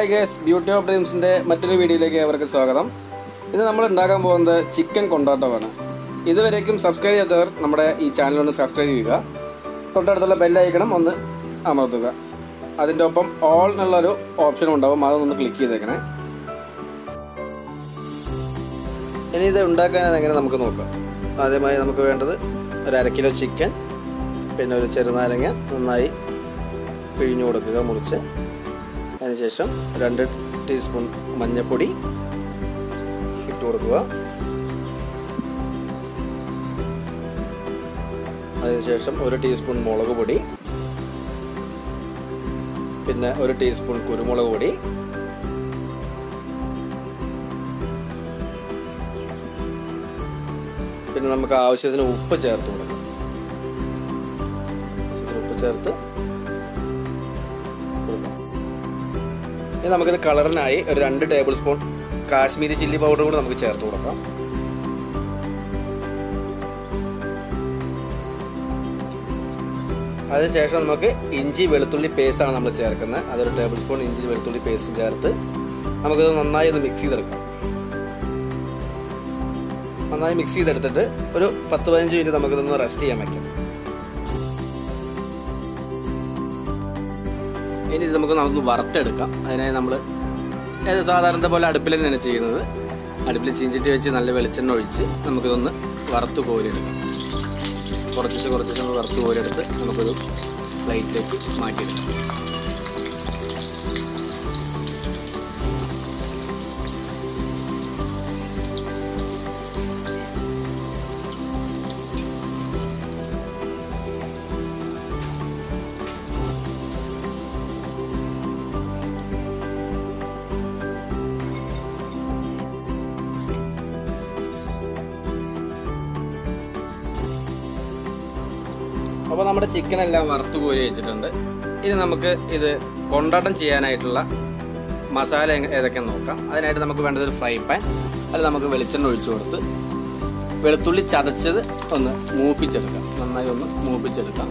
hi guys beauty of ഡ്രീംസിൻ്റെ മറ്റൊരു വീഡിയോയിലേക്ക് അവർക്ക് സ്വാഗതം ഇന്ന് നമ്മൾ ഉണ്ടാക്കാൻ പോകുന്നത് ചിക്കൻ കൊണ്ടാട്ടമാണ് ഇതുവരേക്കും സബ്സ്ക്രൈബ് ചെയ്യാത്തവർ നമ്മുടെ ഈ ചാനൽ ഒന്ന് സബ്സ്ക്രൈബ് ചെയ്യുക തൊട്ടടുത്തുള്ള ബെല്ലൈക്കണം ഒന്ന് അമർത്തുക അതിൻ്റെ ഒപ്പം ഓൾ എന്നുള്ളൊരു ഓപ്ഷനും ഉണ്ടാവും അതൊന്ന് ക്ലിക്ക് ചെയ്തേക്കണേ ഇനി ഇത് ഉണ്ടാക്കാൻ എങ്ങനെ നമുക്ക് നോക്കാം ആദ്യമായി നമുക്ക് വേണ്ടത് ഒരു അര കിലോ ചിക്കൻ പിന്നെ ഒരു ചെറുനാരങ്ങ നന്നായി പിഴിഞ്ഞു കൊടുക്കുക മുറിച്ച് അതിനുശേഷം രണ്ട് ടീസ്പൂൺ മഞ്ഞൾപ്പൊടി ഇട്ട് കൊടുക്കുക അതിനുശേഷം ഒരു ടീസ്പൂൺ മുളക് പൊടി പിന്നെ ഒരു ടീസ്പൂൺ കുരുമുളക് പൊടി പിന്നെ നമുക്ക് ആവശ്യത്തിന് ഉപ്പ് ചേർത്ത് കൊടുക്കാം ആവശ്യത്തിന് ഉപ്പ് ചേർത്ത് കൊടുക്കാം ഇനി നമുക്കിത് കളറിനായി ഒരു രണ്ട് tablespoon Kashmiri chilli powder കൂടി നമുക്ക് ചേർത്ത് കൊടുക്കാം അതിനുശേഷം നമുക്ക് ഇഞ്ചി വെളുത്തുള്ളി പേസ്റ്റാണ് നമ്മൾ ചേർക്കുന്നത് അതൊരു ടേബിൾ സ്പൂൺ ഇഞ്ചി വെളുത്തുള്ളി പേസ്റ്റും ചേർത്ത് നമുക്കിത് നന്നായി ഒന്ന് മിക്സ് ചെയ്തെടുക്കാം നന്നായി മിക്സ് ചെയ്തെടുത്തിട്ട് ഒരു പത്ത് പതിനഞ്ച് മിനിറ്റ് നമുക്കിതൊന്ന് റെസ്റ്റ് ചെയ്യാൻ വയ്ക്കാം ഇനി ഇത് നമുക്ക് നമുക്ക് വറുത്തെടുക്കാം അതിനായി നമ്മൾ ഏത് സാധാരണത്തെ പോലെ അടുപ്പിൽ തന്നെയാണ് ചെയ്യുന്നത് അടുപ്പിൽ ചീഞ്ചിട്ട് വെച്ച് നല്ല വെളിച്ചെണ്ണ ഒഴിച്ച് നമുക്കിതൊന്ന് വറുത്ത് കോരിയെടുക്കാം കുറച്ച് കുറച്ച് നമ്മൾ വറുത്ത് കോരിയെടുത്ത് നമുക്കൊരു പ്ലേറ്റിലേക്ക് മാറ്റിയെടുക്കാം അപ്പോൾ നമ്മുടെ ചിക്കൻ എല്ലാം വറുത്ത് കോരി വെച്ചിട്ടുണ്ട് ഇനി നമുക്ക് ഇത് കൊണ്ടാട്ടം ചെയ്യാനായിട്ടുള്ള മസാല എങ്ങ- ഏതൊക്കെയാന്ന് നോക്കാം അതിനായിട്ട് നമുക്ക് വേണ്ടത് ഒരു ഫ്രൈ പാൻ അതിൽ നമുക്ക് വെളിച്ചെണ്ണ ഒഴിച്ചു കൊടുത്ത് വെളുത്തുള്ളി ചതച്ചത് ഒന്ന് മൂപ്പിച്ചെടുക്കാം നന്നായി ഒന്ന് മൂപ്പിച്ചെടുക്കാം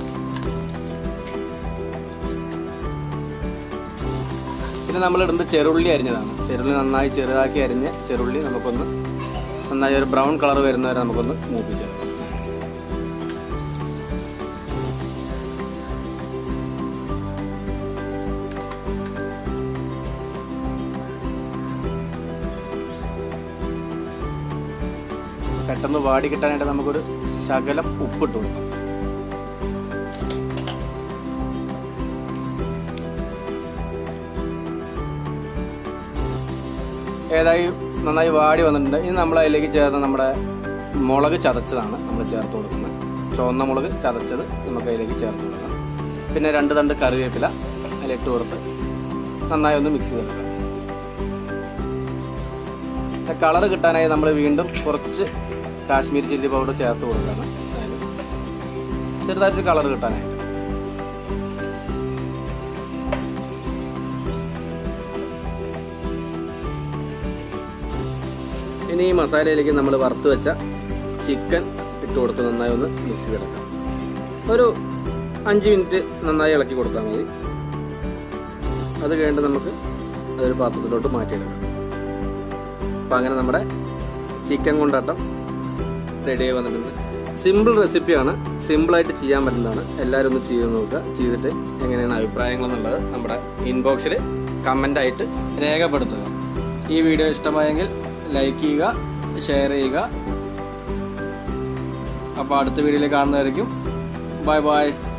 പിന്നെ നമ്മൾ ഇടുന്നത് ചെറുള്ളി അരിഞ്ഞതാണ് ചെറുള്ളി നന്നായി ചെറുതാക്കി അരിഞ്ഞ് ചെറുള്ളി നമുക്കൊന്ന് നന്നായി ഒരു ബ്രൗൺ കളർ വരുന്നവരെ നമുക്കൊന്ന് മൂപ്പിച്ചെടുക്കാം പെട്ടെന്ന് വാടി കിട്ടാനായിട്ട് നമുക്കൊരു ശകലം ഉപ്പിട്ട് കൊടുക്കാം ഏതായി നന്നായി വാടി വന്നിട്ടുണ്ട് ഇനി നമ്മൾ അതിലേക്ക് ചേർന്ന നമ്മുടെ മുളക് ചതച്ചതാണ് നമ്മൾ ചേർത്ത് കൊടുക്കുന്നത് ചുവന്ന മുളക് ചതച്ചത് നമുക്ക് അതിലേക്ക് ചേർത്ത് കൊടുക്കാം പിന്നെ രണ്ട് തണ്ട് കറിവേപ്പില അതിലിട്ട് കൊടുത്ത് നന്നായി ഒന്ന് മിക്സ് ചെയ്തെടുക്കാം കളർ കിട്ടാനായി നമ്മൾ വീണ്ടും കുറച്ച് കാശ്മീരി ചില്ലി പൗഡർ ചേർത്ത് കൊടുക്കണം അതായത് ചെറുതായിട്ട് കളർ കിട്ടാനായിട്ട് ഇനി ഈ മസാലയിലേക്ക് നമ്മൾ വറുത്ത് വെച്ച ചിക്കൻ ഇട്ട് കൊടുത്ത് നന്നായി ഒന്ന് മിക്സ് ചെയ്തെടുക്കാം ഒരു അഞ്ച് മിനിറ്റ് നന്നായി ഇളക്കി കൊടുത്താൽ മതി അത് കഴിഞ്ഞിട്ട് നമുക്ക് അതൊരു പാത്രത്തിലോട്ട് മാറ്റിയെടുക്കാം അപ്പം അങ്ങനെ നമ്മുടെ ചിക്കൻ കൊണ്ടാട്ടം റെഡി ആയി വന്നിട്ടുണ്ട് സിമ്പിൾ റെസിപ്പിയാണ് സിമ്പിളായിട്ട് ചെയ്യാൻ പറ്റുന്നതാണ് എല്ലാവരും ഒന്ന് ചെയ്ത് നോക്കുക ചെയ്തിട്ട് എങ്ങനെയാണ് അഭിപ്രായങ്ങൾ എന്നുള്ളത് നമ്മുടെ ഇൻബോക്സിൽ കമൻ്റായിട്ട് രേഖപ്പെടുത്തുക ഈ വീഡിയോ ഇഷ്ടമായെങ്കിൽ ലൈക്ക് ചെയ്യുക ഷെയർ ചെയ്യുക അപ്പോൾ അടുത്ത വീഡിയോയിൽ കാണുന്നതായിരിക്കും ബൈ ബൈ